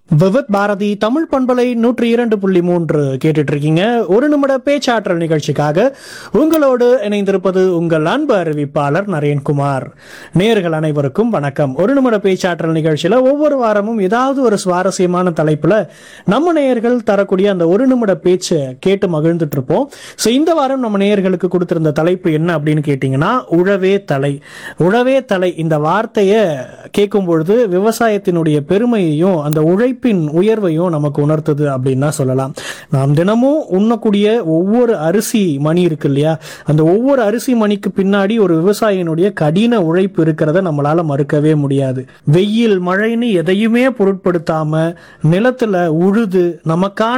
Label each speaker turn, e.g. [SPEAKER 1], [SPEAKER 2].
[SPEAKER 1] விவித் பாரதி தமிழ் பண்பலை நூற்றி இரண்டு புள்ளி மூன்று கேட்டுட்டு இருக்கீங்க ஒரு நிமிட பேச்சாற்றல் நிகழ்ச்சிக்காக உங்களோடு இணைந்திருப்பது உங்கள் அன்பு அறிவிப்பாளர் நரேன்குமார் நேர்கள் அனைவருக்கும் வணக்கம் ஒரு நிமிட பேச்சாற்றல் நிகழ்ச்சியில ஒவ்வொரு வாரமும் ஏதாவது ஒரு சுவாரஸ்யமான தலைப்புல நம்ம நேயர்கள் தரக்கூடிய அந்த ஒரு நிமிட பேச்சை கேட்டு மகிழ்ந்துட்டு இருப்போம் ஸோ இந்த வாரம் நம்ம நேயர்களுக்கு கொடுத்திருந்த தலைப்பு என்ன அப்படின்னு கேட்டிங்கன்னா உழவே தலை உழவே தலை இந்த வார்த்தையை கேட்கும் பொழுது விவசாயத்தினுடைய பெருமையையும் அந்த உழைப்பின் உயர்வையும் நமக்கு உணர்த்துது அப்படின்னு தான் சொல்லலாம் நாம் தினமும் உண்ணக்கூடிய ஒவ்வொரு அரிசி மணி இருக்கு இல்லையா அந்த ஒவ்வொரு அரிசி மணிக்கு பின்னாடி ஒரு விவசாயினுடைய கடின உழைப்பு இருக்கிறத நம்மளால மறுக்கவே முடியாது வெயில் மழைன்னு எதையுமே பொருட்படுத்தாம நிலத்துல உழுது நமக்கான